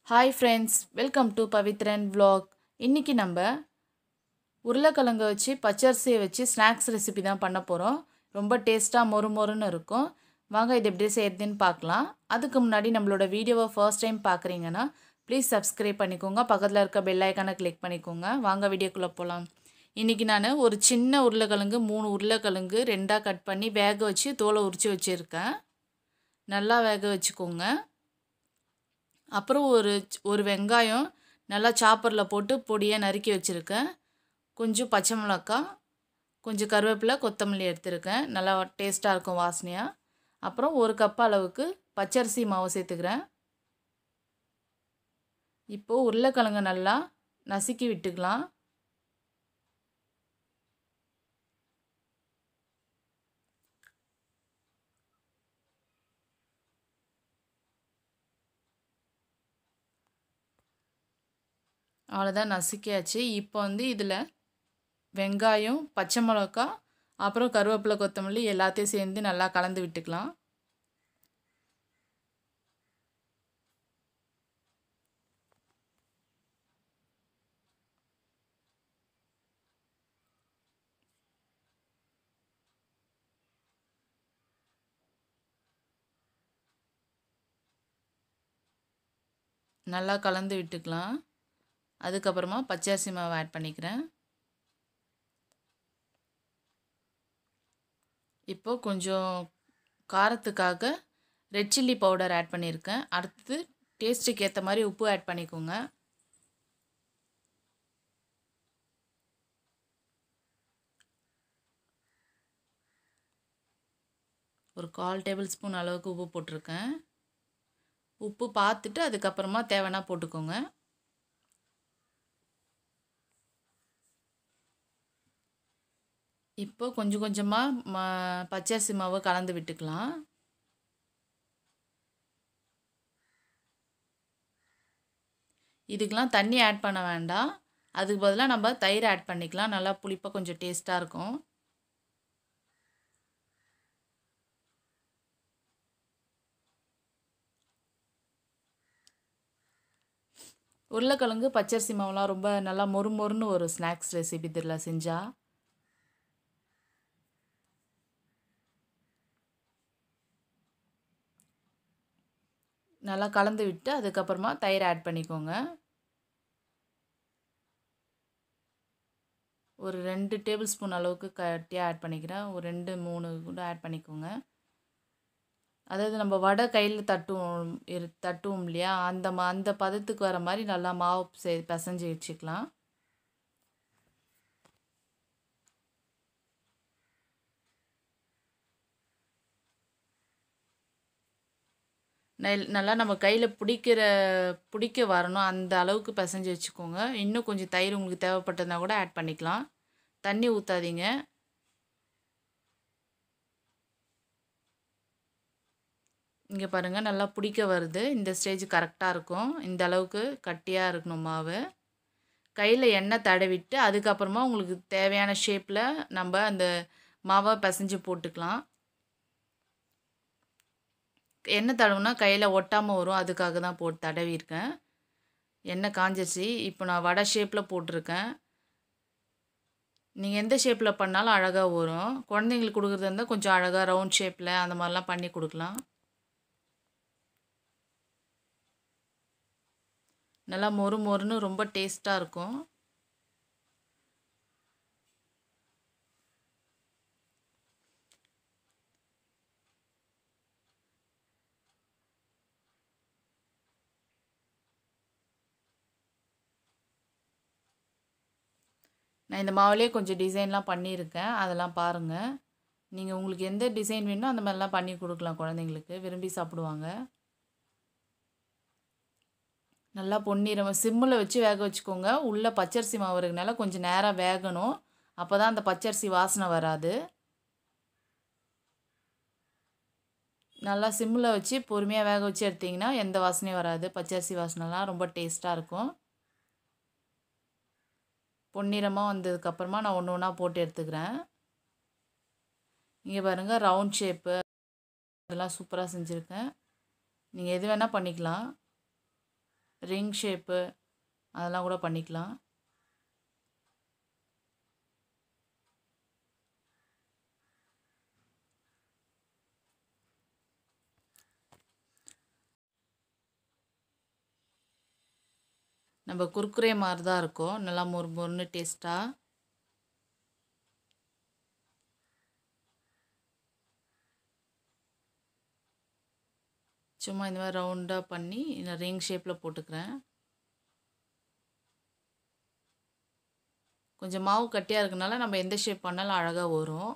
hi friends welcome to Pavithran vlog இன்றைக்கி நம்ம உருளைக்கிழங்க வச்சு பச்சரிசியை வச்சு ஸ்நாக்ஸ் ரெசிபி தான் பண்ண போகிறோம் ரொம்ப டேஸ்ட்டாக மொறு மொறுன்னு இருக்கும் வாங்க இது எப்படி செய்யறதுன்னு பார்க்கலாம் அதுக்கு முன்னாடி நம்மளோட வீடியோவை ஃபர்ஸ்ட் டைம் பார்க்குறீங்கன்னா ப்ளீஸ் சப்ஸ்கிரைப் பண்ணிக்கோங்க பக்கத்தில் இருக்க பெல் ஐக்கானை கிளிக் பண்ணிக்கோங்க வாங்க வீடியோக்குள்ளே போகலாம் இன்றைக்கி நான் ஒரு சின்ன உருளைக்கிழங்கு மூணு உருளைக்கிழங்கு ரெண்டாக கட் பண்ணி வேக வச்சு தோலை உரித்து வச்சுருக்கேன் நல்லா வேக வச்சுக்கோங்க அப்புறம் ஒரு ஒரு வெங்காயம் நல்லா சாப்பரில் போட்டு பொடியாக நறுக்கி வச்சுருக்கேன் கொஞ்சம் பச்சை மிளகா கொஞ்சம் கருவேப்பிலை கொத்தமல்லி எடுத்திருக்கேன் நல்லா டேஸ்ட்டாக இருக்கும் வாசனையாக அப்புறம் ஒரு கப் அளவுக்கு பச்சரிசி மாவு சேர்த்துக்கிறேன் இப்போது உருளைக்கிழங்கு நல்லா நசுக்கி விட்டுக்கலாம் அவ்வளோதான் நசுக்கியாச்சு இப்போ வந்து இதில் வெங்காயம் பச்சை மிளகா அப்புறம் கருவேப்பிலை கொத்தமல்லி எல்லாத்தையும் சேர்ந்து நல்லா கலந்து விட்டுக்கலாம் நல்லா கலந்து விட்டுக்கலாம் அதுக்கப்புறமா பச்சரிசி மாவு ஆட் பண்ணிக்கிறேன் இப்போது கொஞ்சம் காரத்துக்காக ரெட் சில்லி பவுடர் ஆட் பண்ணியிருக்கேன் அடுத்து டேஸ்ட்டுக்கு ஏற்ற மாதிரி உப்பு ஆட் பண்ணிக்கோங்க ஒரு கால் டேபிள் ஸ்பூன் அளவுக்கு உப்பு போட்டிருக்கேன் உப்பு பார்த்துட்டு அதுக்கப்புறமா தேவைன்னா போட்டுக்கோங்க இப்போ கொஞ்சம் கொஞ்சமாக ம பச்சரிசி மாவை கலந்து விட்டுக்கலாம் இதுக்கெலாம் தண்ணி ஆட் பண்ண வேண்டாம் அதுக்கு பதிலாக நம்ம தயிர் ஆட் பண்ணிக்கலாம் நல்லா புளிப்பாக கொஞ்சம் டேஸ்ட்டாக இருக்கும் உருளைக்கிழங்கு பச்சரிசி மாவுலாம் ரொம்ப நல்லா மொறு மொறுன்னு ஒரு ஸ்நாக்ஸ் ரெசிபி இதில் செஞ்சால் நல்லா கலந்து விட்டு அதுக்கப்புறமா தயிர் ஆட் பண்ணிக்கோங்க ஒரு ரெண்டு டேபிள் ஸ்பூன் அளவுக்கு கட்டியாக ஆட் பண்ணிக்கிறேன் ஒரு ரெண்டு மூணு கூட ஆட் பண்ணிக்கோங்க அதாவது நம்ம வடை கையில் தட்டுவோம் இரு தட்டுவோம் இல்லையா அந்த மா அந்த பதத்துக்கு வர மாதிரி நல்லா மாவு சே பிசைஞ்சு வச்சுக்கலாம் நெல் நல்லா நம்ம கையில் பிடிக்கிற பிடிக்க வரணும் அந்த அளவுக்கு பிசைஞ்சு வச்சுக்கோங்க இன்னும் கொஞ்சம் தயிர் உங்களுக்கு தேவைப்பட்டதுனா கூட ஆட் பண்ணிக்கலாம் தண்ணி ஊற்றாதீங்க இங்கே பாருங்கள் நல்லா பிடிக்க வருது இந்த ஸ்டேஜ் கரெக்டாக இருக்கும் இந்த அளவுக்கு கட்டியாக இருக்கணும் மாவு கையில் எண்ணெய் தடவிட்டு அதுக்கப்புறமா உங்களுக்கு தேவையான ஷேப்பில் நம்ம அந்த மாவை பிசைஞ்சு போட்டுக்கலாம் எண்ணெய் தடவுனா கையில் ஒட்டாமல் வரும் அதுக்காக தான் போட்டு தடவிருக்கேன் எண்ணெய் காஞ்சிருச்சு இப்போ நான் வடை ஷேப்பில் போட்டிருக்கேன் நீங்கள் எந்த ஷேப்பில் பண்ணாலும் அழகாக வரும் குழந்தைங்களுக்கு கொடுக்குறது இருந்தால் கொஞ்சம் அழகாக ரவுண்ட் ஷேப்பில் அந்த மாதிரிலாம் பண்ணி கொடுக்கலாம் நல்லா மொறு மொறுன்னு ரொம்ப டேஸ்ட்டாக இருக்கும் நான் இந்த மாவுலேயே கொஞ்சம் டிசைன்லாம் பண்ணியிருக்கேன் அதெல்லாம் பாருங்கள் நீங்கள் உங்களுக்கு எந்த டிசைன் வேணுமோ அந்த மாதிரிலாம் பண்ணி கொடுக்கலாம் குழந்தைங்களுக்கு விரும்பி சாப்பிடுவாங்க நல்லா பொன்னிறம் சிம்மில் வச்சு வேக வச்சுக்கோங்க உள்ளே பச்சரிசி மாவு இருக்கனால கொஞ்சம் நேரம் வேகணும் அப்போ தான் அந்த பச்சரிசி வாசனை வராது நல்லா சிம்மில் வச்சு பொறுமையாக வேக வச்சு எடுத்திங்கன்னா எந்த வாசனையும் வராது பச்சரிசி வாசனைலாம் ரொம்ப டேஸ்ட்டாக இருக்கும் பொன்னிறமாக வந்ததுக்கப்புறமா நான் ஒன்று ஒன்றா போட்டு எடுத்துக்கிறேன் இங்கே பாருங்கள் ரவுண்ட் ஷேப்பு அதெல்லாம் சூப்பராக செஞ்சுருக்கேன் நீங்கள் எது வேணால் பண்ணிக்கலாம் ரிங் ஷேப்பு அதெல்லாம் கூட பண்ணிக்கலாம் நம்ம குர்குரே மாதிரி தான் இருக்கும் நல்லா மொறு மொறுன்னு டேஸ்ட்டாக சும்மா இந்த மாதிரி ரவுண்டாக பண்ணி இந்த ரிங் ஷேப்பில் போட்டுக்கிறேன் கொஞ்சம் மாவு கட்டியாக இருக்கனால நம்ம எந்த ஷேப் பண்ணாலும் அழகாக வரும்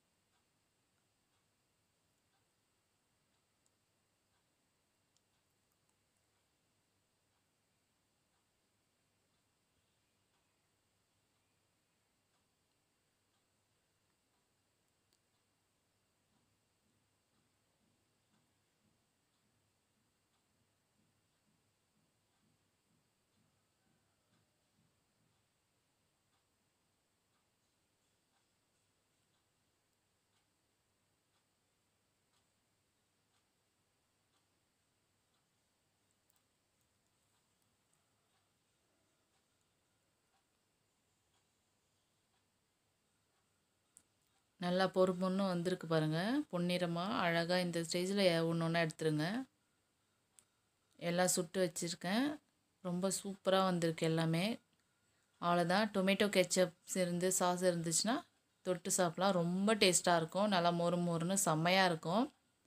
நல்லா பொறு பொண்ணு வந்திருக்கு பாருங்கள் பொன்னிறமாக அழகாக இந்த ஸ்டேஜில் ஒன்று ஒன்றா எடுத்துருங்க எல்லாம் சுட்டு வச்சுருக்கேன் ரொம்ப சூப்பராக வந்திருக்கு எல்லாமே அவ்வளோதான் டொமேட்டோ கெச்சப்ஸ் இருந்து சாஸ் இருந்துச்சுன்னா தொட்டு சாப்பிட்லாம் ரொம்ப டேஸ்ட்டாக இருக்கும் நல்லா மொறு மொறுன்னு செம்மையாக இருக்கும்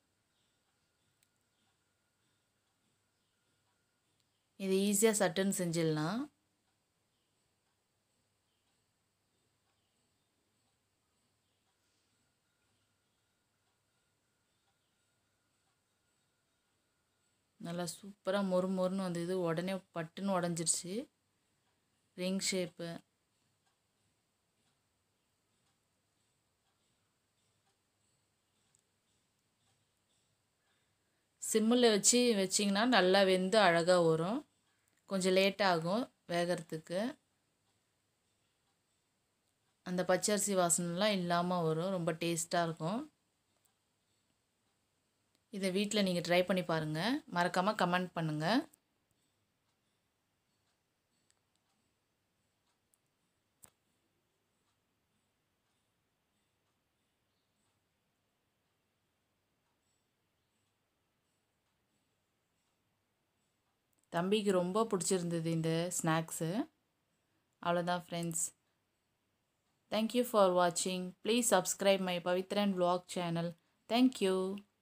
இது ஈஸியாக சட்டுன்னு செஞ்சிடலாம் நல்லா சூப்பராக மொறு மொறுன்னு வந்தது உடனே பட்டுன்னு உடஞ்சிருச்சு ரிங் ஷேப்பு சிம்மில் வச்சு வச்சிங்கன்னா நல்லா வெந்து அழகாக வரும் கொஞ்சம் லேட் ஆகும் வேகிறதுக்கு அந்த பச்சரிசி வாசனைலாம் இல்லாமல் வரும் ரொம்ப டேஸ்ட்டாக இருக்கும் இதை வீட்டில் நீங்கள் ட்ரை பண்ணி பாருங்கள் மறக்காமல் கமெண்ட் பண்ணுங்கள் தம்பிக்கு ரொம்ப பிடிச்சிருந்தது இந்த ஸ்நாக்ஸு அவ்வளோதான் ஃப்ரெண்ட்ஸ் தேங்க்யூ ஃபார் வாட்சிங் please subscribe my Pavithran vlog channel thank you